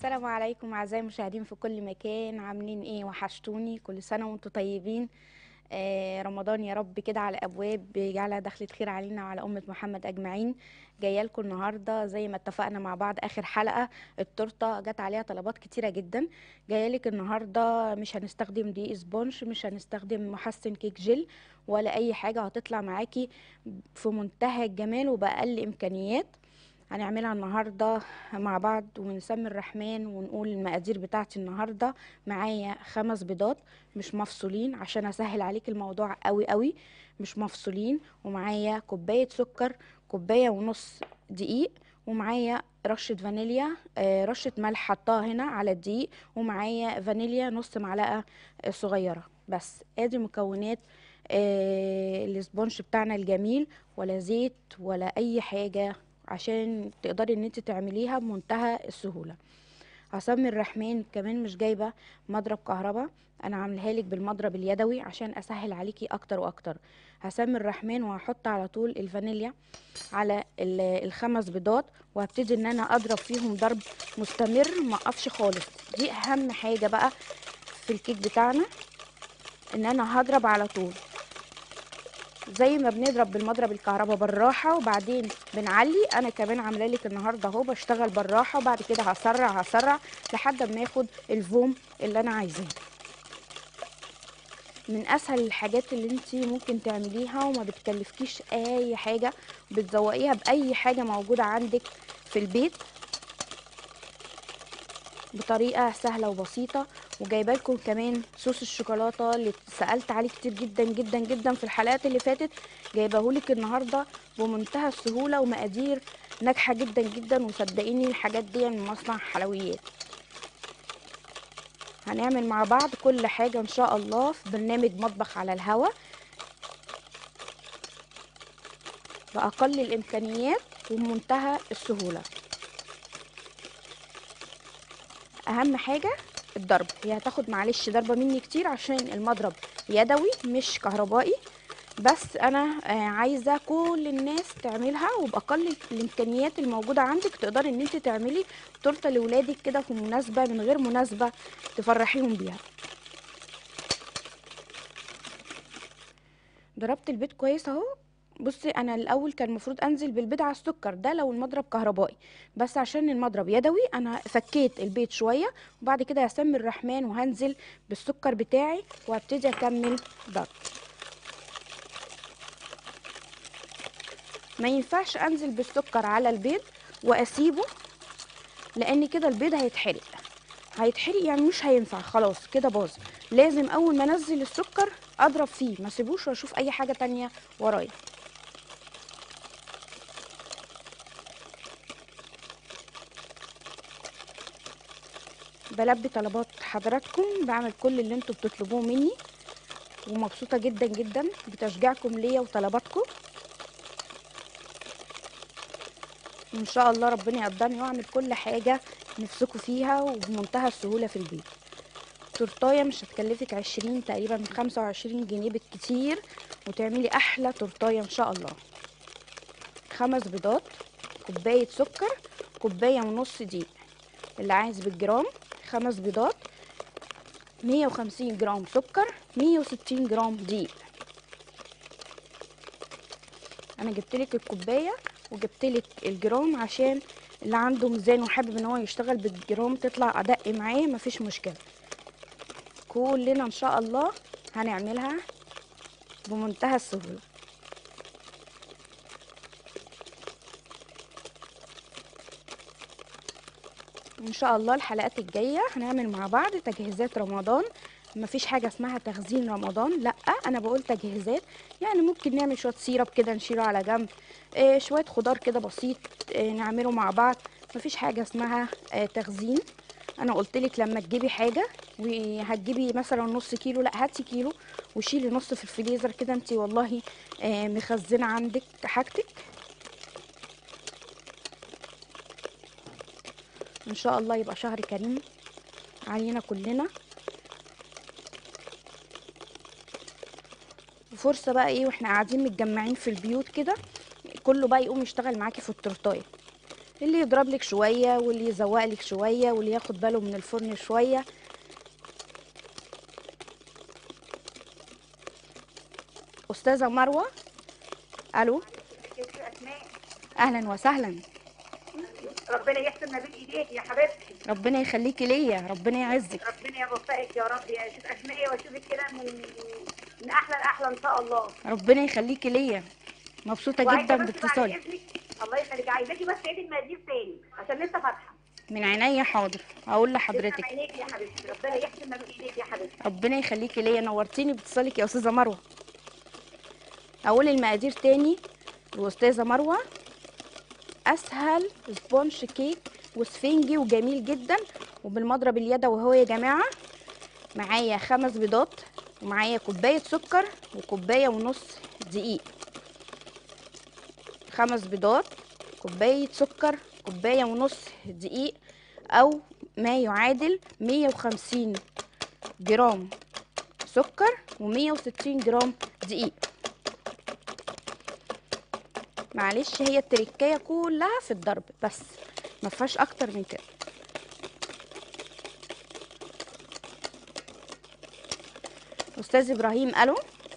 السلام عليكم اعزائي المشاهدين في كل مكان عاملين ايه وحشتوني كل سنه وانتم طيبين آه رمضان يا رب كده على ابواب يجعلها دخلة خير علينا وعلى امه محمد اجمعين جايه لكم النهارده زي ما اتفقنا مع بعض اخر حلقه التورته جت عليها طلبات كتيره جدا جايه لك النهارده مش هنستخدم دقيق سبونج مش هنستخدم محسن كيك جل ولا اي حاجه هتطلع معاكي في منتهى الجمال وباقل امكانيات هنعملها النهارده مع بعض ونسمي الرحمن ونقول المقادير بتاعتي النهارده معايا خمس بيضات مش مفصولين عشان اسهل عليك الموضوع قوي قوي مش مفصولين ومعايا كوبايه سكر كوبايه ونص دقيق ومعايا رشه فانيليا آه، رشه ملح حطاها هنا على الدقيق ومعايا فانيليا نص معلقه آه، صغيره بس ادي مكونات آه، الاسبونج بتاعنا الجميل ولا زيت ولا اي حاجه عشان تقدري ان انت تعمليها بمنتهى السهوله هسمي الرحمن كمان مش جايبه مضرب كهرباء انا عاملها لك بالمضرب اليدوي عشان اسهل عليكي اكتر واكتر هسمي الرحمن وهحط على طول الفانيليا على ال- الخمس بيضات وهبتدي ان انا اضرب فيهم ضرب مستمر ما اقفش خالص دي اهم حاجه بقى في الكيك بتاعنا ان انا هضرب على طول زي ما بنضرب بالمضرب الكهرباء بالراحه وبعدين بنعلي انا كمان عامله لك النهارده اهو بشتغل بالراحه وبعد كده هسرع هسرع لحد ما اخد الفوم اللي انا عايزاه من اسهل الحاجات اللي انت ممكن تعمليها وما بتكلفكيش اي حاجه بتزوقيها باي حاجه موجوده عندك في البيت بطريقه سهله وبسيطه وجايبه لكم كمان صوص الشوكولاته اللي سالت عليه كتير جدا جدا جدا في الحلقات اللي فاتت جايبهولك النهارده بمنتهى السهوله ومقادير ناجحه جدا جدا وصدقيني الحاجات دي من مصنع حلويات هنعمل مع بعض كل حاجه ان شاء الله في برنامج مطبخ على الهوا باقل الامكانيات وبمنتهى السهوله اهم حاجه الضرب هي هتاخد معلش ضربه مني كتير عشان المضرب يدوي مش كهربائي بس انا آه، عايزه كل الناس تعملها وباقل الامكانيات الموجوده عندك تقدري ان انت تعملي تورته لاولادك كده في مناسبه من غير مناسبه تفرحيهم بيها ضربت البيض كويس اهو بصي انا الاول كان المفروض انزل بالبيض على السكر ده لو المضرب كهربائي بس عشان المضرب يدوي انا فكيت البيض شويه وبعد كده هسمي الرحمن وهنزل بالسكر بتاعي وهبتدي اكمل ضرب ما ينفعش انزل بالسكر على البيض واسيبه لان كده البيض هيتحرق هيتحرق يعني مش هينفع خلاص كده باظ لازم اول ما انزل السكر اضرب فيه ما اسيبوش واشوف اي حاجه تانية ورايا بلبي طلبات حضراتكم بعمل كل اللي انتوا بتطلبوه مني ومبسوطه جدا جدا بتشجيعكم ليا وطلباتكم وان شاء الله ربنا يقدرني واعمل كل حاجه نفسكم فيها وبمنتهى السهوله في البيت تورتايه مش هتكلفك عشرين تقريبا من خمسة وعشرين جنيه بالكتير وتعملي احلى تورتايه ان شاء الله خمس بيضات كوبايه سكر كوبايه ونص دقيق اللي عايز بالجرام خمس بيضات مية وخمسين جرام سكر مية وستين جرام دقيق انا جبتلك الكوبايه وجبتلك الجرام عشان اللي عنده ميزان وحابب ان هو يشتغل بالجرام تطلع ادق معاه مفيش مشكله كلنا ان شاء الله هنعملها بمنتهى السهوله ان شاء الله الحلقات الجايه هنعمل مع بعض تجهيزات رمضان مفيش حاجه اسمها تخزين رمضان لا انا بقول تجهيزات يعني ممكن نعمل شويه سيرب كده نشيله على جنب آه شويه خضار كده بسيط آه نعمله مع بعض مفيش حاجه اسمها آه تخزين انا قلت لك لما تجيبي حاجه وهتجيبي مثلا نص كيلو لا هاتي كيلو وشيلي نص في الفريزر كده انت والله آه مخزنه عندك حاجتك ان شاء الله يبقى شهر كريم علينا كلنا فرصه بقى ايه واحنا قاعدين متجمعين في البيوت كده كله بقى يقوم يشتغل معاكي في التورتايه اللي يضرب لك شويه واللي يزوق لك شويه واللي ياخد باله من الفرن شويه استاذه مروه الو اسماء اهلا وسهلا ربنا يحسن ما بين ايديك يا حبيبتي ربنا يخليكي ليا ربنا يعزك ربنا يوفقك يا رب يا شيخ اسماء واشوفك كده من من احلى لاحلى ان شاء الله ربنا يخليكي ليا مبسوطه وعايزة جدا بس بعد باتصالك إذنك، الله يخليك عايزاكي بس تعيدي المقادير تاني عشان لسه فاتحه من عينيا حاضر هقول لسه لحضرتك عينيك يا حبيبتي ربنا يحسن ما بين ايديك يا حبيبتي ربنا يخليكي ليا نورتيني باتصالك يا استاذه مروه اقول المقادير تاني الاستاذه مروه اسهل سبونج كيك وسفنجي وجميل جدا وبالمضرب اليدوي اهو يا جماعه معايا خمس بيضات ومعايا كوبايه سكر وكوبايه ونص دقيق خمس بيضات كوبايه سكر كوبايه ونص دقيق او ما يعادل 150 جرام سكر و160 جرام دقيق معلش هي التركية كلها في الضرب بس ما فيهاش اكتر من كده استاذ ابراهيم الو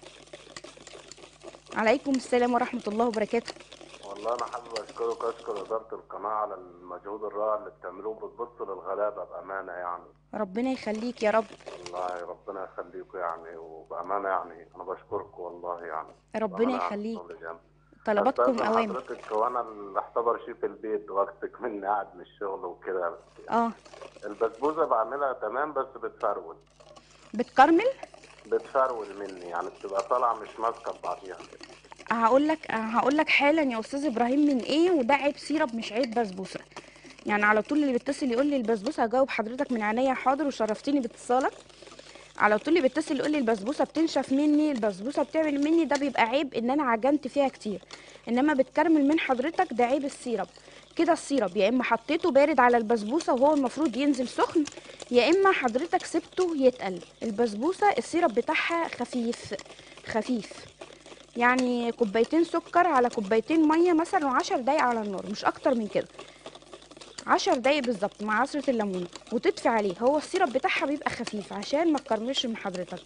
عليكم السلام ورحمة الله وبركاته والله انا حابب اشكرك اشكر اداره القناه على المجهود الرائع اللي بتعملوه بتبصوا للغلابه بامانه يعني ربنا يخليك يا رب والله ربنا يخليكم يعني وبامانه يعني انا بشكركم والله يعني ربنا بأمانة على يخليك الشغل جامد. طلباتكم أستاذن اوامر حضرتك وانا اللي احتضر شيء في البيت وقتك مني قاعد من الشغل وكده اه البسبوسه بعملها تمام بس بتفرول بتكرمل بتفرول مني يعني بتبقى طالعه مش ماسكه ببعضيها هقول لك هقول لك حالا يا استاذ ابراهيم من ايه وده عيب سيرب مش عيب بسبوسه يعني على طول اللي بيتصل يقول لي البسبوسه هجاوب حضرتك من عينيا حاضر وشرفتني باتصالك على طول اللي بيتصل يقول لي البسبوسه بتنشف مني البسبوسه بتعمل مني ده بيبقى عيب ان انا عجنت فيها كتير انما بتكرمل من حضرتك ده عيب السيرب كده السيرب يا اما حطيته بارد على البسبوسه وهو المفروض ينزل سخن يا اما حضرتك سبته يتقل البسبوسه السيرب بتاعها خفيف خفيف يعني كوبايتين سكر على كوبايتين ميه مثلا وعشر دقايق على النار مش اكتر من كده عشر دقايق بالظبط مع عصرة الليمون وتطفي عليه هو السيرب بتاعها بيبقى خفيف عشان ما تكرمش من حضرتك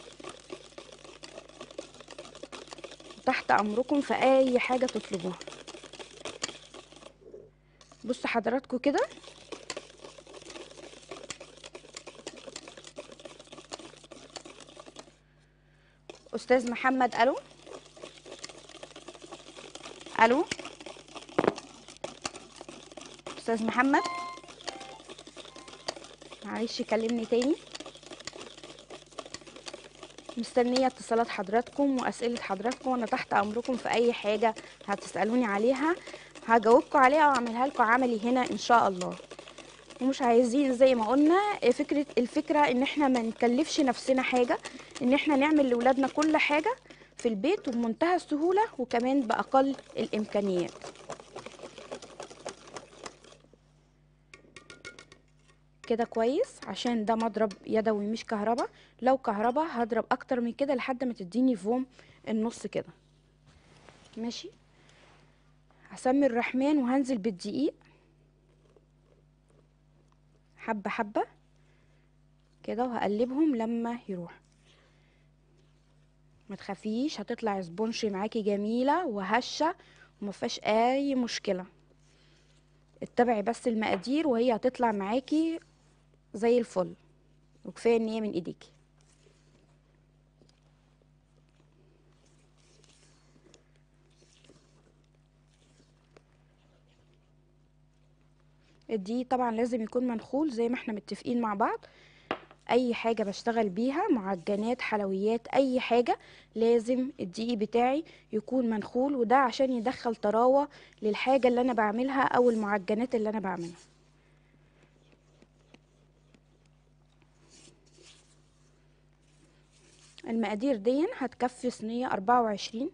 تحت امركم في اي حاجة تطلبوها بص حضراتكم كده استاذ محمد الو الو استاذ محمد معلش كلمني تاني مستنية اتصالات حضراتكم وأسئلة حضراتكم وأنا تحت أمركم في أي حاجة هتسألوني عليها هجاوبكم عليها وأعملها لكم عملي هنا إن شاء الله ومش عايزين زي ما قلنا فكرة الفكرة إن إحنا ما نكلفش نفسنا حاجة إن إحنا نعمل لأولادنا كل حاجة في البيت وبمنتهى السهولة وكمان بأقل الإمكانيات كده كويس عشان ده مضرب يدوي مش كهربا لو كهربا هضرب اكتر من كده لحد ما تديني فوم النص كده ماشي هسمي الرحمن وهنزل بالدقيق حبة حبة كده وهقلبهم لما يروح ما تخافيش هتطلع سبونش معاكي جميلة وهشة ومفيهاش اي مشكلة اتبعي بس المقادير وهي هتطلع معاكي زي الفل وكفايه ان هي من ايديكي الدقيق طبعا لازم يكون منخول زي ما احنا متفقين مع بعض اي حاجه بشتغل بيها معجنات حلويات اي حاجه لازم الدقيق بتاعي يكون منخول وده عشان يدخل طراوه للحاجه اللي انا بعملها او المعجنات اللي انا بعملها المقادير دي هتكفي صينية أربعة وعشرين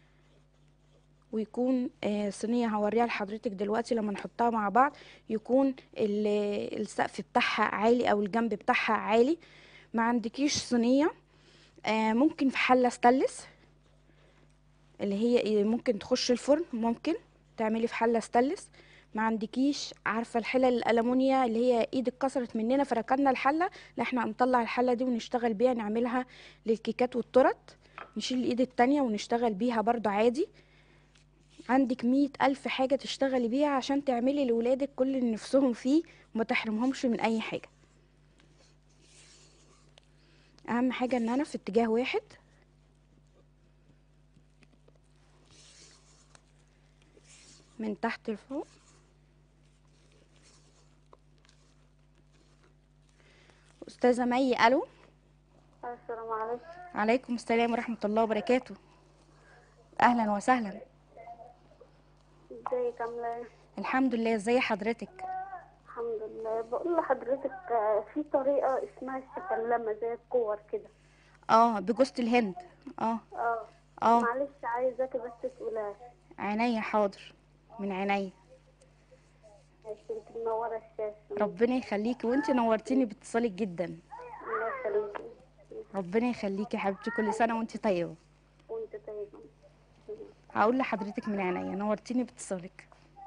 ويكون آه، صينية هوريها لحضرتك دلوقتي لما نحطها مع بعض يكون ال- السقف بتاعها عالي أو الجنب بتاعها عالي ما عندكيش صينية آه، ممكن في حلة ستانلس اللي هي إيه، ممكن تخش الفرن ممكن تعملي في حلة ستانلس ما عندكيش عارفه الحلل الالومنيا اللي هي ايد اتكسرت مننا فركنا الحله لا احنا هنطلع الحله دي ونشتغل بيها نعملها للكيكات والتورت نشيل الايد التانية ونشتغل بيها برضو عادي عندك مية ألف حاجة تشتغلي بيها عشان تعملي لولادك كل اللي نفسهم فيه وما تحرمهمش من أي حاجة أهم حاجة إن أنا في اتجاه واحد من تحت لفوق أستاذة مي ألو السلام عليكم عليكم السلام ورحمة الله وبركاته أهلا وسهلا ازيك عامله ايه الحمد لله ازي حضرتك الحمد لله بقول لحضرتك آه، في طريقه اسمها الشكلمه زي الكور كده اه بجوزة الهند اه اه اه معلش عايزاكي بس تقولها عينيا حاضر من عينيا ماشي انت منوره الشاشه ربنا يخليكي وانت نورتيني باتصالك جدا الله يخليكي ربنا يخليكي يا حبيبتي كل سنة وانت طيبة وانت طيبه هقول لحضرتك من عينيا نورتيني باتصالك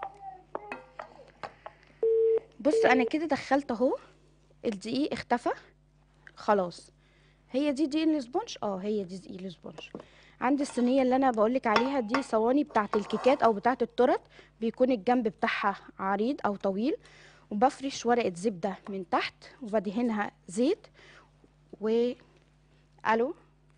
بص انا كده دخلت اهو الدقيق اختفى خلاص هي دي دقيق الاسبونج اه هي دي دقيق الاسبونج عندي الصينيه اللي انا بقولك عليها دي صواني بتاعه الكيكات او بتاعه التورت بيكون الجنب بتاعها عريض او طويل وبفرش ورقه زبده من تحت وبدهنها زيت و الو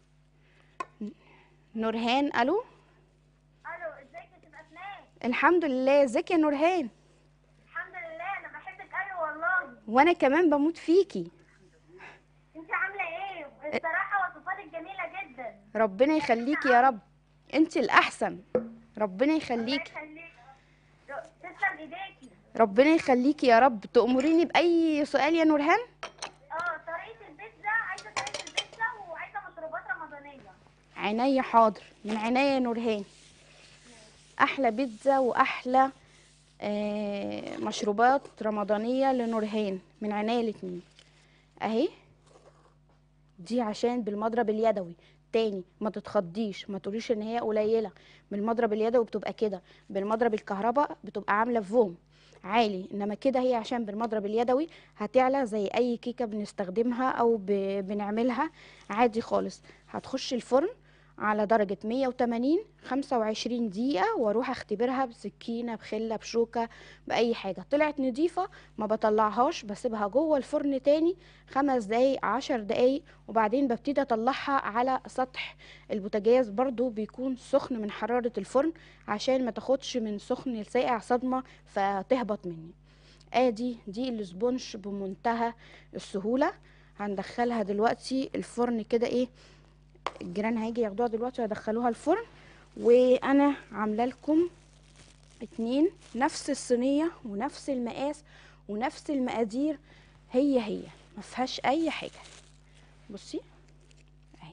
نورهان الو الو ازيك يا ست اسماء الحمد لله ازيك يا نورهان الحمد لله انا بحبك قوي والله وانا كمان بموت فيكي انت عامله ايه بصراحه وصفاتك جميله جدا ربنا يخليكي يا رب انت الاحسن ربنا يخليكي يخليك تسلم ايديكي ربنا يخليكي يا رب تأمريني بأي سؤال يا نورهان اه طريقه البيتزا عايزه طريقه البيتزا وعايزه مشروبات رمضانيه عينيا حاضر من عينيا يا نورهان احلى بيتزا واحلى آه مشروبات رمضانيه لنورهان من عينيا الاتنين اهي دي عشان بالمضرب اليدوي تاني ما تتخضيش ما تقوليش ان هي قليله بالمضرب اليدوي بتبقى كده بالمضرب الكهرباء بتبقى عامله فوم عالي انما كده هي عشان بالمضرب اليدوي هتعلى زي اي كيكه بنستخدمها او ب... بنعملها عادي خالص هتخش الفرن على درجة 180 25 دقيقة واروح اختبرها بسكينة بخلة بشوكة بأي حاجة طلعت نضيفة ما بطلعهاش بسيبها جوه الفرن تاني خمس دقايق عشر دقايق وبعدين ببتدي اطلعها على سطح البوتاجاز برضو بيكون سخن من حرارة الفرن عشان ما تاخدش من سخن لساقع صدمة فتهبط مني ادي دي الاسبونج بمنتهى السهولة هندخلها دلوقتي الفرن كده ايه الجيران هيجي ياخدوها دلوقتي ويدخلوها الفرن وانا عامله لكم اتنين نفس الصينيه ونفس المقاس ونفس المقادير هي هي ما فيهاش اي حاجه بصي اهي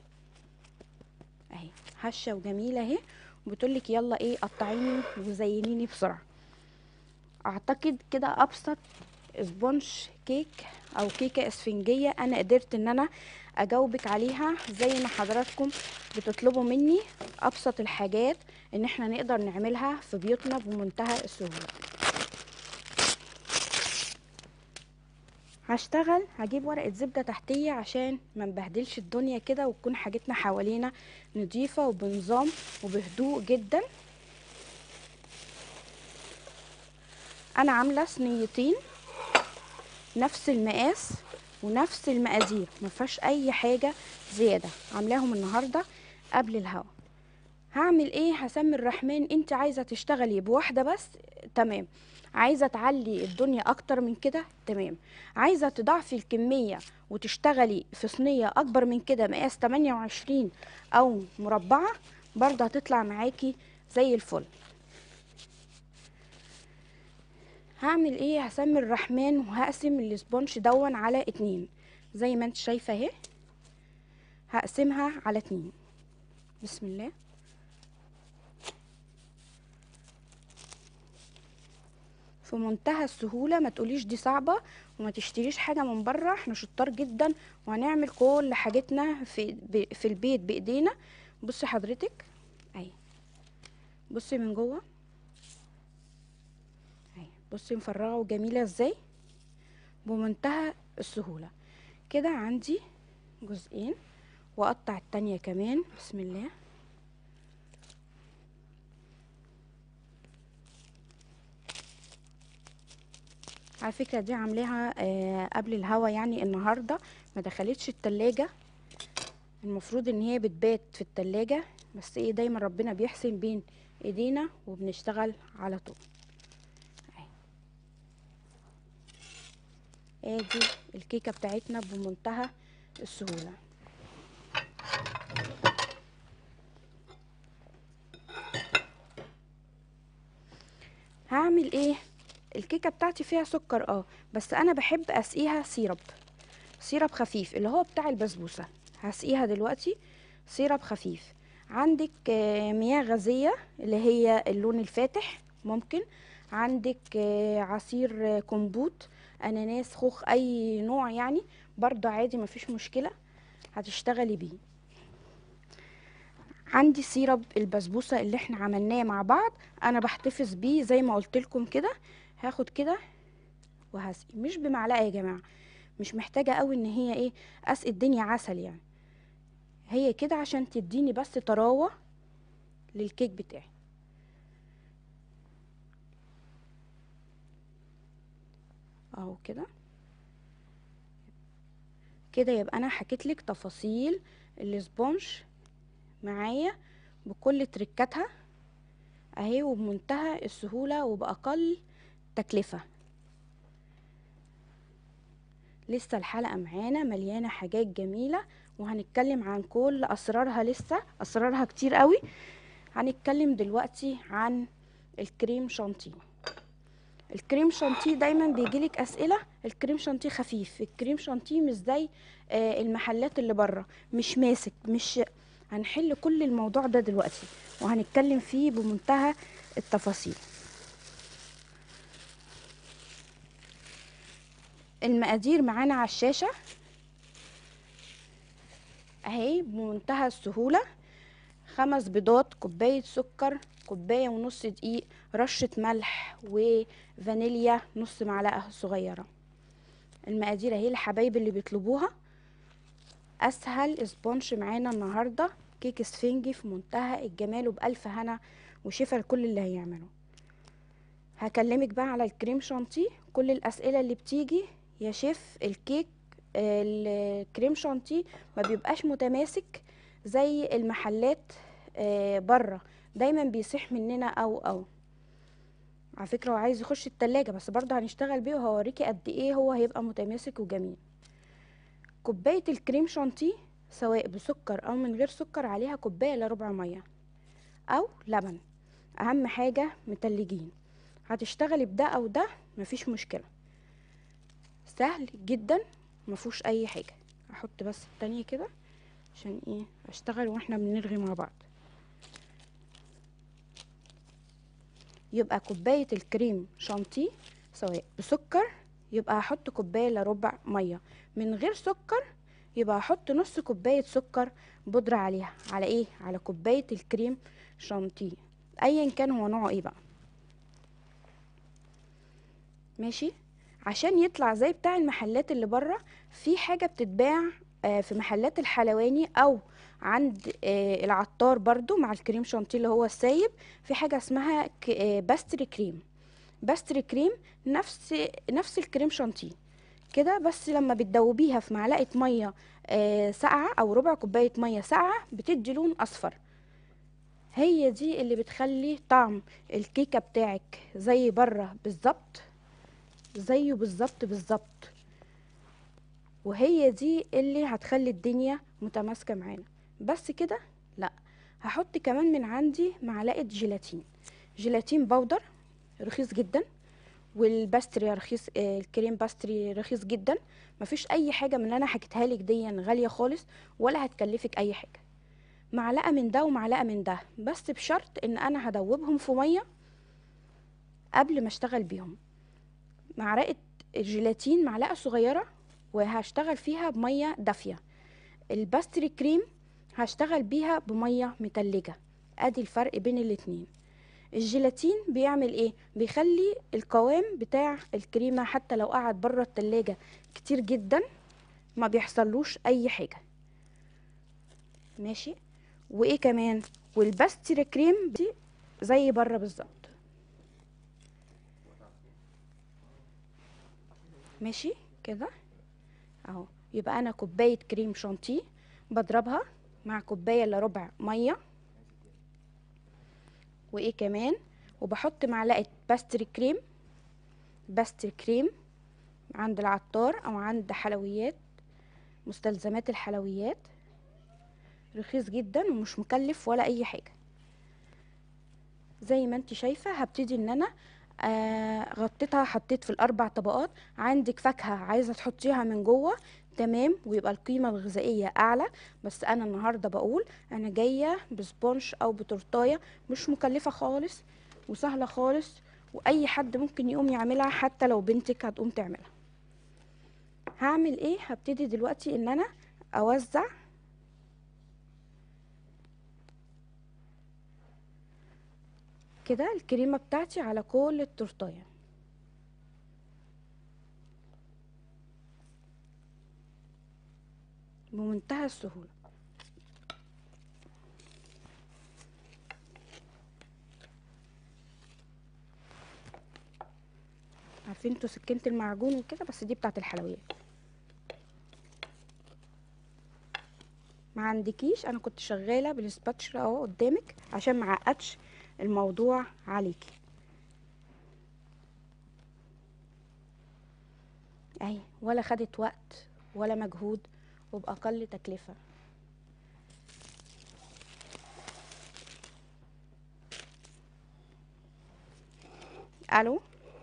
اهي هشه وجميله اهي وبتقولك يلا ايه قطعيني وزينيني بسرعه اعتقد كده ابسط سبونج كيك او كيكه اسفنجيه انا قدرت ان انا اجاوبك عليها زي ما حضراتكم بتطلبوا مني ابسط الحاجات ان احنا نقدر نعملها في بيوتنا بمنتهى السهوله هشتغل هجيب ورقه زبده تحتيه عشان ما نبهدلش الدنيا كده وتكون حاجتنا حوالينا نظيفه وبنظام وبهدوء جدا انا عامله صينيتين نفس المقاس ونفس المقادير ما فيهاش اي حاجه زياده عاملاهم النهارده قبل الهوا هعمل ايه هسمي الرحمن انت عايزه تشتغلي بواحده بس تمام عايزه تعلي الدنيا اكتر من كده تمام عايزه تضاعفي الكميه وتشتغلي في صينيه اكبر من كده مقاس 28 او مربعه برضه هتطلع معاكي زي الفل هعمل ايه هسمي الرحمن وهقسم الاسبونج دون على اتنين زي ما انت شايفه اهي هقسمها على اتنين بسم الله في منتهى السهولة ما تقوليش دي صعبة وما تشتريش حاجة من بره احنا شطار جدا وهنعمل كل حاجتنا في ب- في البيت بايدينا بصي حضرتك اهي بصي من جوه بصي مفرغه وجميله ازاي بمنتهى السهوله كده عندي جزئين واقطع التانية كمان بسم الله على فكرة دي عاملاها آه قبل الهوا يعني النهاردة ما دخلتش التلاجة المفروض ان هي بتبات في التلاجة بس ايه دايما ربنا بيحسن بين ايدينا وبنشتغل على طول أهي. ادي الكيكة بتاعتنا بمنتهى السهولة هعمل ايه الكيكه بتاعتي فيها سكر اه بس انا بحب اسقيها سيرب سيرب خفيف اللي هو بتاع البسبوسه هسقيها دلوقتي سيرب خفيف عندك آه، مياه غازيه اللي هي اللون الفاتح ممكن عندك آه، عصير آه، كمبوت اناناس خوخ اي نوع يعني برضه عادي مفيش مشكله هتشتغلي بيه عندي سيرب البسبوسه اللي احنا عملناه مع بعض انا بحتفظ بيه زي ما قلت لكم كده هاخد كده وهسقي مش بمعلقه يا جماعه مش محتاجه قوي ان هي ايه اسقي الدنيا عسل يعني هي كده عشان تديني بس طراوه للكيك بتاعي اهو كده كده يبقى انا حكيت لك تفاصيل الاسبونج معايا بكل تركاتها اهي وبمنتهى السهولة وبأقل تكلفة لسه الحلقة معانا مليانة حاجات جميلة وهنتكلم عن كل أسرارها لسه أسرارها كتير قوي هنتكلم دلوقتي عن الكريم شانتيه الكريم شانتيه دايما بيجيلك أسئلة الكريم شانتيه خفيف الكريم شانتيه مش زي آه، المحلات اللي بره مش ماسك مش هنحل كل الموضوع ده دلوقتي وهنتكلم فيه بمنتهى التفاصيل المقادير معانا على الشاشة اهي بمنتهى السهولة خمس بيضات كوباية سكر كوباية ونص دقيق رشة ملح وفانيليا نص معلقة صغيرة المقادير اهي الحبايب اللي بيطلبوها اسهل اسبونش معانا النهارده كيك اسفنجي في منتهى الجمال وبألف هنا وشفا لكل اللي هيعمله هكلمك بقى على الكريم شانتيه كل الاسئله اللي بتيجي يا شيف الكيك آه، الكريم شانتيه ما بيبقاش متماسك زي المحلات بره دايما بيصيح مننا او او على فكره هو عايز يخش التلاجة بس برضه هنشتغل بيه وهوريكي قد ايه هو هيبقى متماسك وجميل كوبايه الكريم شانتيه سواء بسكر او من غير سكر عليها كوبايه الا ربع ميه او لبن اهم حاجه متلجين هتشتغلي بده او ده مفيش مشكله سهل جدا مفهوش اي حاجه احط بس التانية كده عشان ايه اشتغل واحنا بنرغي مع بعض يبقى كوبايه الكريم شانتيه سواء بسكر يبقى هحط كوبايه الا ربع ميه من غير سكر يبقى هحط نص كوبايه سكر بودره عليها على ايه على كوبايه الكريم شانتيه ايا كان هو نوعه ايه بقى ماشي عشان يطلع زي بتاع المحلات اللي بره في حاجه بتتباع آه، في محلات الحلواني او عند آه، العطار برضو مع الكريم شانتيه اللي هو السايب في حاجه اسمها ك- آه، باستري كريم باستري كريم نفس نفس الكريم شانتيه كده بس لما بتدوبيها في معلقه ميه آه، ساقعه او ربع كوبايه ميه ساقعه بتدي لون اصفر هي دي اللي بتخلي طعم الكيكه بتاعك زي بره بالظبط زيه بالظبط بالظبط وهي دي اللي هتخلي الدنيا متماسكه معانا بس كده لا هحط كمان من عندي معلقه جيلاتين جيلاتين بودر رخيص جدا والباستري رخيص آه، الكريم باستري رخيص جدا مفيش اي حاجه من اللي انا حكيتها لك دي غاليه خالص ولا هتكلفك اي حاجه معلقه من ده ومعلقه من ده بس بشرط ان انا هدوبهم في ميه قبل ما اشتغل بيهم معلقه الجيلاتين معلقه صغيره وهشتغل فيها بميه دافيه الباستري كريم هشتغل بيها بميه متلجه ادي الفرق بين الاتنين الجيلاتين بيعمل ايه بيخلي القوام بتاع الكريمه حتى لو قعد بره التلاجة كتير جدا ما بيحصلوش اي حاجه ماشي وايه كمان والباستري كريم دي زي بره بالظبط ماشي كده اهو يبقى انا كوبايه كريم شانتيه بضربها مع كوبايه الا ربع ميه وايه كمان وبحط معلقه باستري كريم باستري كريم عند العطار او عند حلويات مستلزمات الحلويات رخيص جدا ومش مكلف ولا اي حاجه زي ما انت شايفه هبتدي ان انا آه غطيتها حطيت في الاربع طبقات عندك فاكهه عايزه تحطيها من جوه تمام ويبقى القيمه الغذائيه اعلى بس انا النهارده بقول انا جايه بسبونش او بتورتايه مش مكلفه خالص وسهله خالص واي حد ممكن يقوم يعملها حتى لو بنتك هتقوم تعملها هعمل ايه هبتدي دلوقتي ان انا اوزع كده الكريمه بتاعتي على كل التورتايه بمنتهى السهوله عارفين انتوا سكينه المعجون وكده بس دي بتاعت الحلويات ما عندكيش انا كنت شغاله بالسباتشلا اهو قدامك عشان ما اعقدش الموضوع عليكي اهي ولا خدت وقت ولا مجهود وباقل تكلفه الو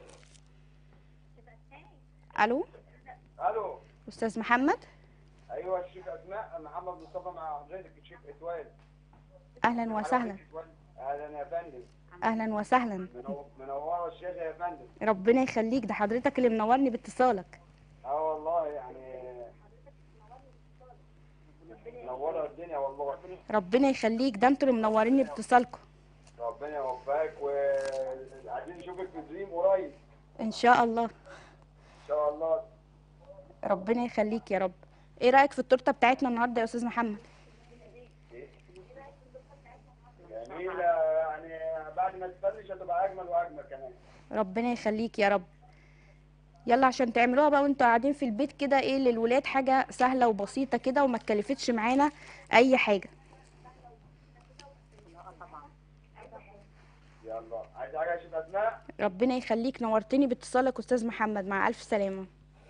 الو الو استاذ محمد ايوه الشيف اسماء محمد مصطفى مع حضرتك الشيف اتوال اهلا وسهلا اهلا يا فندم اهلا وسهلا منو- منوره الشاشه يا فندم ربنا يخليك ده حضرتك اللي منورني باتصالك اه والله يعني منوره الدنيا والله ربنا يخليك ده انتوا اللي منوريني باتصالكم ربنا يوفقك وعايزين نشوفك في دريم قريب ان شاء الله ان شاء الله ربنا يخليك يا رب ايه رايك في التورته بتاعتنا النهارده يا استاذ محمد جميله يعني بعد ما تفنش هتبقى اجمل واجمل كمان ربنا يخليك يا رب يلا عشان تعملوها بقى وانتوا قاعدين في البيت كده ايه للولاد حاجه سهله وبسيطه كده وما تكلفتش معانا اي حاجه يلا عايز حاجه يا شيف اسماء ربنا يخليك نورتني باتصالك استاذ محمد مع الف سلامه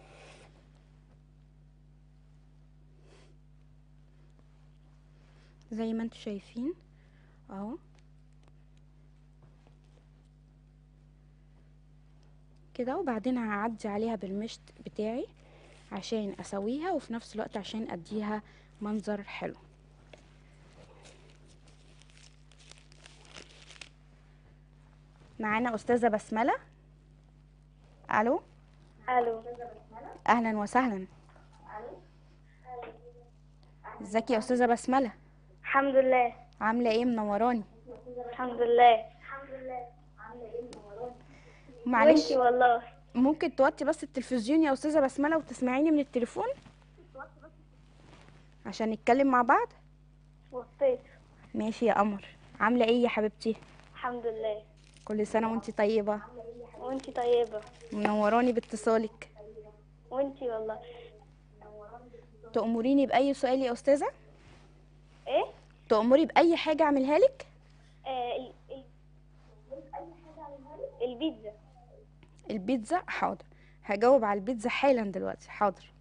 زي ما انتوا شايفين اهو كده وبعدين هعدي عليها بالمشط بتاعي عشان اسويها وفي نفس الوقت عشان اديها منظر حلو معانا استاذه بسمله الو الو اهلا وسهلا ازيك يا استاذه بسمله الحمد لله عامله ايه منوراني الحمد لله معلش وانتي والله ممكن توطي بس التلفزيون يا استاذه بسمله وتسمعيني من التليفون عشان نتكلم مع بعض وطيت ماشي يا قمر عامله ايه يا حبيبتي الحمد لله كل سنه وانتي طيبه وانتي طيبة منوراني باتصالك وانتي والله تأمريني بأي سؤال يا أستاذة؟ ايه تأمري بأي حاجة أعملها لك؟ آه ال... ال... البيتزا البيتزا حاضر هجاوب على البيتزا حالا دلوقتي حاضر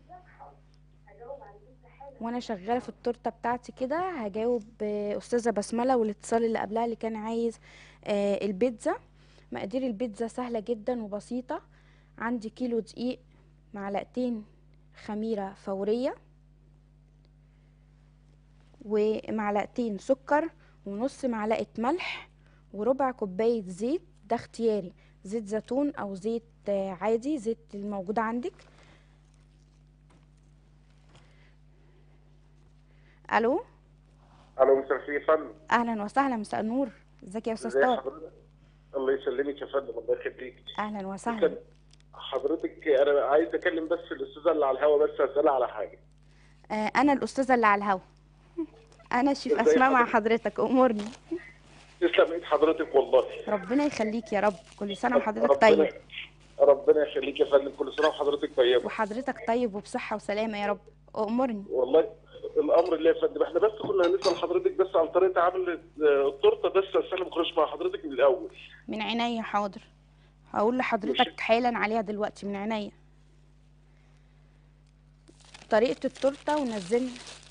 وانا شغاله في التورته بتاعتي كده هجاوب آه، استاذه بسمله والاتصال اللي قبلها اللي كان عايز آه، البيتزا مقادير البيتزا سهله جدا وبسيطه عندي كيلو دقيق معلقتين خميره فوريه ومعلقتين سكر ونص معلقه ملح وربع كوبايه زيت ده اختياري زيت زيتون او زيت آه، عادي زيت الموجود عندك الو الو مساء الخير يا فندم اهلا وسهلا مساء النور ازيك يا استاذ ازي طارق حضرتك الله يسلمك يا فندم الله يخليك اهلا وسهلا كان حضرتك انا عايز اكلم بس الاستاذه اللي على الهوا بس اسالها على حاجه آه انا الاستاذه اللي على الهوا انا شيف ازاي اسماء مع حضرتك؟ حضرتك امورني تسلم ايد حضرتك والله ربنا يخليك يا رب كل سنه وحضرتك ربنا طيب ربنا يخليك يا فندم كل سنه وحضرتك طيبه وحضرتك طيب وبصحه وسلامه يا رب امرني والله الامر اللي يا فندم احنا بس كنا هنسال حضرتك بس عن طريقه عمل آه، التورته بس عشان ما نخرجش مع حضرتك من الاول من عينيا حاضر هقول لحضرتك حالا عليها دلوقتي من عينيا طريقة التورتة ونزلنا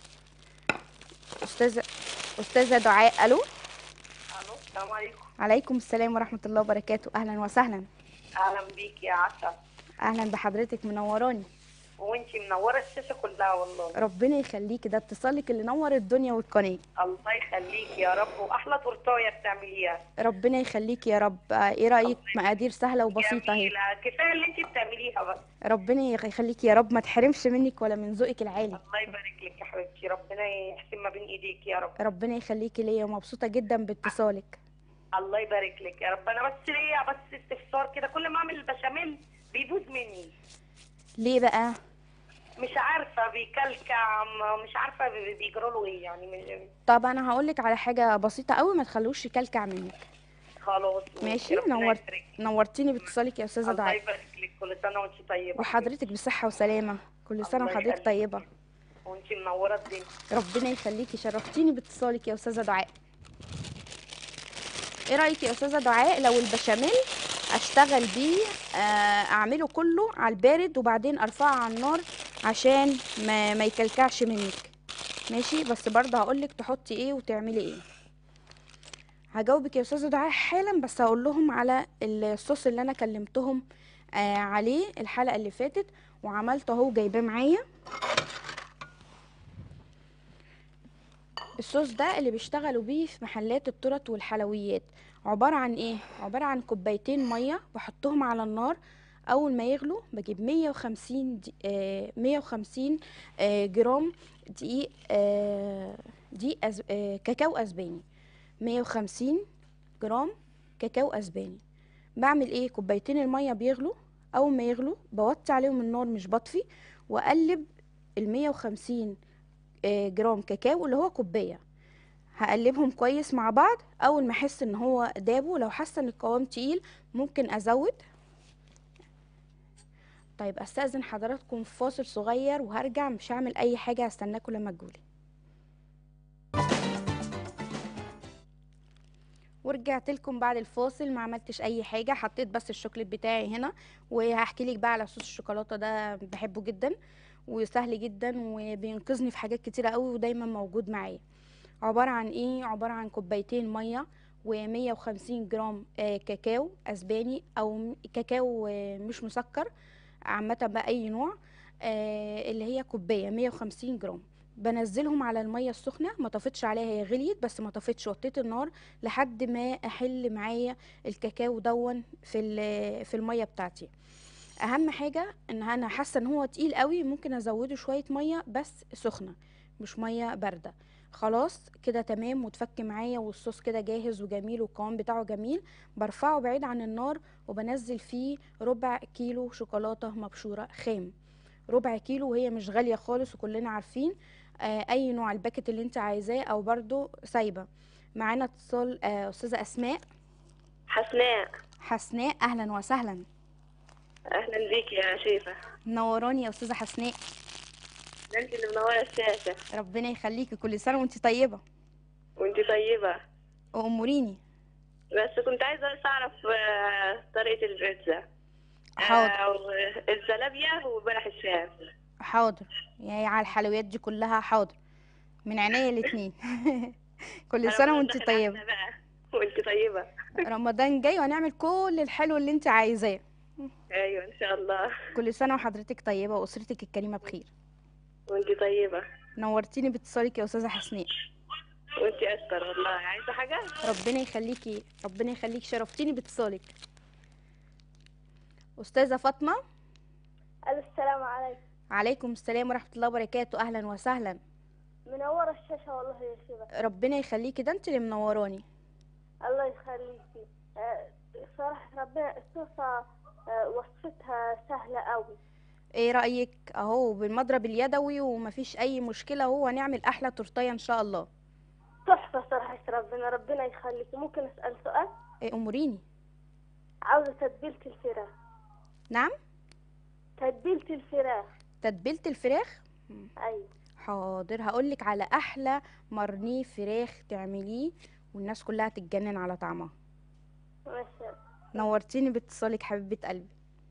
أستاذة أستاذة دعاء ألو الو السلام عليكم عليكم السلام ورحمة الله وبركاته أهلا وسهلا اهلا بيك يا عسل أهلا بحضرتك منوراني وانتي منوره الشاشه كلها والله ربنا يخليكي ده اتصالك اللي نور الدنيا والقناة الله يخليك يا رب واحلى تورتايه بتعمليها ربنا يخليكي يا رب آه، ايه رأيك مقادير سهلة وبسيطة اهي جميله كفايه اللي انتي بتعمليها بس ربنا يخليكي يا رب ما تحرمش منك ولا من ذوقك العالي الله يبارك لك يا حبيبتي ربنا يحسن ما بين ايديك يا رب ربنا يخليكي ليا ومبسوطة جدا باتصالك الله يبارك لك يا رب انا بس ليا بس استفسار كده كل ما اعمل البشاميل بيبوظ مني ليه بقى مش عارفه بيكلكع م- مش عارفه بي- بيجرى له ايه يعني مش- طب انا هقول لك على حاجه بسيطه قوي ما تخلوش يكلكع منك خلاص ماشي ربنا نورت يبارك. نورتيني باتصالك يا استاذه الله دعاء يبارك لك كل سنه وانت طيبه وحضرتك بصحه وسلامه كل سنه الله وحضرتك يخليك. طيبه وانت منوره الدنيا ربنا يخليكي شرفتيني باتصالك يا استاذه دعاء ايه رايك يا استاذه دعاء لو البشاميل اشتغل بيه آه، اعمله كله على البارد وبعدين ارفعه على النار عشان ما, ما يكلكعش منك ماشي بس برضه هقولك تحطي ايه وتعملي ايه هجاوبك يا استاذه دعاء حالا بس هقول لهم على الصوص اللي انا كلمتهم آه عليه الحلقه اللي فاتت وعملت اهو جايباه معايا الصوص ده اللي بيشتغلوا بيه في محلات الترط والحلويات عبارة عن ايه عبارة عن كوبايتين مية بحطهم على النار اول ما يغلوا بجيب 150 دي آه 150 آه جرام دقيق آه دقيق أز آه كاكاو اسباني 150 جرام كاكاو اسباني بعمل ايه كوبايتين المية بيغلوا اول ما يغلوا بوطي عليهم النار مش بطفي واقلب ال 150 آه، جرام كاكاو اللي هو كوبايه هقلبهم كويس مع بعض اول ما احس ان هو دابوا لو حاسه ان القوام تقيل ممكن ازود طيب استاذن حضراتكم في فاصل صغير وهرجع مش هعمل اي حاجه هستناكم لما تجولي ورجعت لكم بعد الفاصل ما عملتش اي حاجه حطيت بس الشوكليت بتاعي هنا وهحكي لك بقى على صوص الشوكولاته ده بحبه جدا وسهل جدا وبينقذني في حاجات كتيره قوي ودايما موجود معايا عباره عن ايه عباره عن كوبايتين ميه و150 جرام آه، كاكاو اسباني او م- كاكاو آه، مش مسكر عامه بقى اي نوع آه، اللي هي كوبايه 150 جرام بنزلهم على الميه السخنه ما طفتش عليها هي غليت بس ما طفتش وطيت النار لحد ما احل معايا الكاكاو دون في ال- في الميه بتاعتي اهم حاجه ان انا حاسه ان هو تقيل قوي ممكن ازوده شويه ميه بس سخنه مش ميه بارده خلاص كده تمام وتفك معايا والصوص كده جاهز وجميل والقوام بتاعه جميل برفعه بعيد عن النار وبنزل فيه ربع كيلو شوكولاته مبشوره خام ربع كيلو وهي مش غاليه خالص وكلنا عارفين آه اي نوع الباكت اللي انت عايزاه او برضو سايبه معانا اتصال آه استاذه اسماء حسناء حسناء اهلا وسهلا اهلا بيك يا شيفه منوراني يا استاذه حسناء ده انت اللي منوره الشاشه ربنا يخليكي كل سنه وانت طيبه وانت طيبه واموريني بس كنت عايزه بس اعرف آه، طريقه البيتزا حاضر آه، الزلابيه وبلح الشام حاضر يعني على الحلويات دي كلها حاضر من عينيا الاتنين كل أنا سنه بقول وانت داخل طيبه علينا بقى وانت طيبه رمضان جاي وهنعمل كل الحلو اللي انت عايزاه ايوه ان شاء الله كل سنه وحضرتك طيبه واسرتك الكريمه بخير وانت طيبه نورتيني باتصالك يا استاذه حسناء وانت اكتر والله عايزه حاجه ربنا يخليكي ربنا يخليك شرفتيني باتصالك استاذه فاطمه السلام عليكم عليكم السلام ورحمه الله وبركاته اهلا وسهلا منورة الشاشة والله يا شيبة ربنا يخليكي ده انت اللي منوراني الله ربنا الصوصة آه، وصفتها سهلة قوي ايه رأيك اهو بالمضرب اليدوي ومفيش اي مشكلة اهو هنعمل احلى تورتيه ان شاء الله تحفة صراحة ربنا ربنا يخليك ممكن أسأل سؤال ايه اموريني عاوزة تتبيلة الفراخ نعم تتبيلة الفراخ تتبيلة الفراخ أيوة حاضر هقولك على احلى مرنيه فراخ تعمليه والناس كلها تتجنن على طعمها ماشي نورتيني باتصالك حبيبة قلبي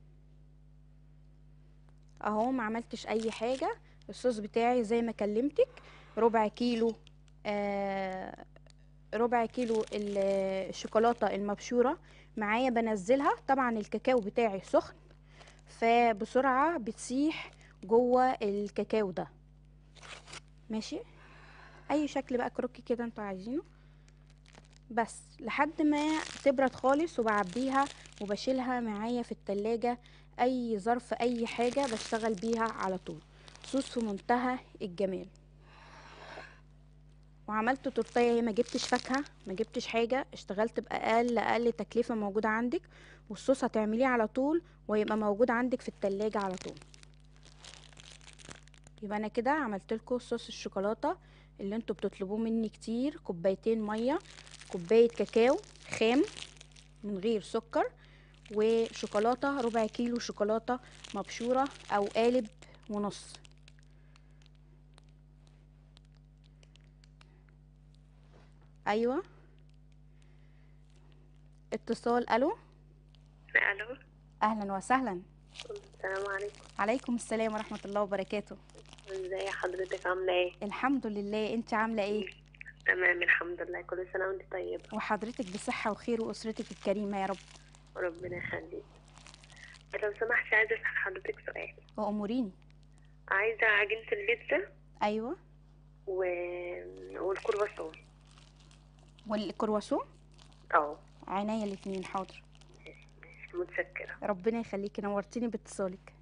اهو ما عملتش اي حاجة الصوص بتاعي زي ما كلمتك ربع كيلو آه ربع كيلو ال- الشوكولاتة المبشورة معايا بنزلها طبعا الكاكاو بتاعي سخن فبسرعة بتسيح جوه الكاكاو ده ماشي اي شكل بقى كروكي كده انتوا عايزينه بس لحد ما تبرد خالص وبعبيها وبشيلها معايا في التلاجة اي ظرف اي حاجة بشتغل بيها على طول صوص في منتهى الجمال وعملت تورتيه ما جبتش فاكهة ما جبتش حاجة اشتغلت بأقل أقل تكلفة موجودة عندك والصوص هتعمليه على طول ويبقى موجود عندك في التلاجة على طول يبقى انا كده عملت لكم صوص الشوكولاتة اللي انتوا بتطلبوه مني كتير كوبايتين مية كوباية كاكاو خام من غير سكر وشوكولاتة ربع كيلو شوكولاتة مبشورة او قالب ونص ايوه اتصال الو الو اهلا وسهلا السلام عليكم عليكم السلام ورحمة الله وبركاته ازي حضرتك عامله ايه الحمد لله انت عاملة ايه تمام الحمد لله كل سنه وانت طيبه وحضرتك بصحة وخير وأسرتك الكريمة يا رب ربنا يخليك لو سمحت عايزه اسال حضرتك سؤال وأموريني عايزه عجينه البيتزا أيوة و... والكرواسون والكرواسون اه عينيا الاتنين حاضر متشكره ربنا يخليكي نورتيني باتصالك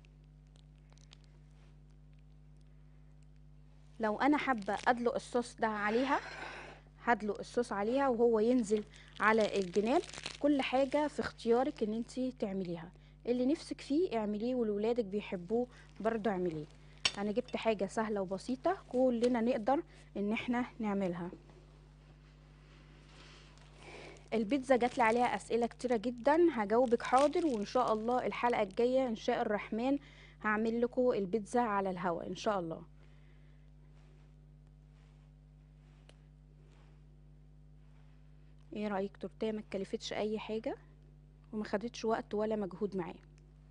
لو انا حابه ادلق الصوص ده عليها هدلق الصوص عليها وهو ينزل على الجناب كل حاجه في اختيارك ان انت تعمليها اللي نفسك فيه اعمليه والولادك بيحبوه برضه اعمليه انا جبت حاجه سهله وبسيطه كلنا نقدر ان احنا نعملها البيتزا جات لي عليها اسئله كتيره جدا هجاوبك حاضر وان شاء الله الحلقه الجايه ان شاء الرحمن هعمل لكم البيتزا على الهواء ان شاء الله ايه رايك تورتيه ما اتكلفتش اي حاجه وما خدتش وقت ولا مجهود معايا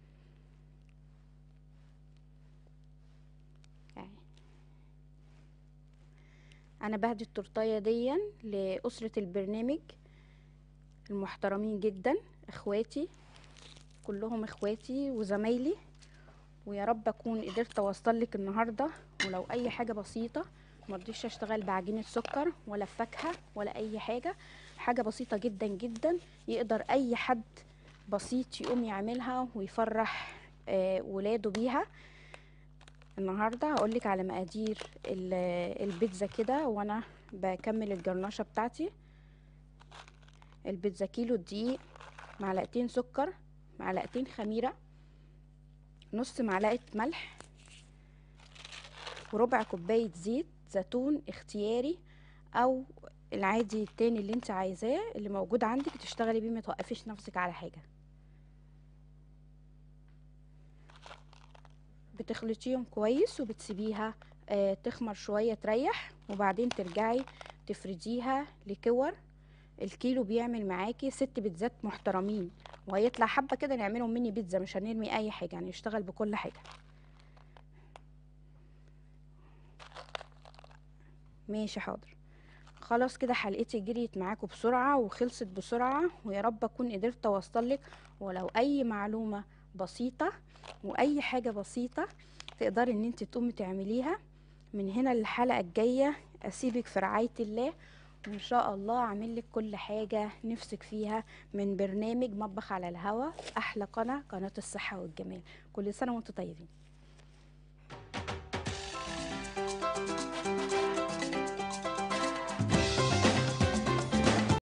يعني انا بهدي التورتيه دي لاسره البرنامج المحترمين جدا اخواتي كلهم اخواتي وزمايلي ويا رب اكون قدرت اوصل لك النهارده ولو اي حاجه بسيطه مرضيش اشتغل بعجينه سكر ولا فاكهه ولا اي حاجه حاجه بسيطه جدا جدا يقدر اي حد بسيط يقوم يعملها ويفرح آه ولاده بيها النهارده هقولك على مقادير ال- البيتزا كده وانا بكمل الجرنشه بتاعتي البيتزا كيلو دقيق معلقتين سكر معلقتين خميره نص معلقه ملح وربع كوبايه زيت زيتون اختياري او العادي التاني اللي انت عايزاه اللي موجود عندك تشتغلي بيه متوقفيش نفسك على حاجه بتخلطيهم كويس وبتسيبيها آه، تخمر شويه تريح وبعدين ترجعي تفرديها لكور الكيلو بيعمل معاكي ست بيتزات محترمين وهيطلع حبه كده نعملهم ميني بيتزا مش هنرمي اي حاجه يعني نشتغل بكل حاجه ماشي حاضر خلاص كده حلقتي جريت معاكم بسرعه وخلصت بسرعه ويا رب اكون قدرت اوصلك ولو اي معلومه بسيطه واي حاجه بسيطه تقدري ان انت تقومي تعمليها من هنا للحلقه الجايه اسيبك في رعايه الله وان شاء الله اعمل لك كل حاجه نفسك فيها من برنامج مطبخ على الهوا احلى قناه قناه الصحه والجمال كل سنه وانتم طيبين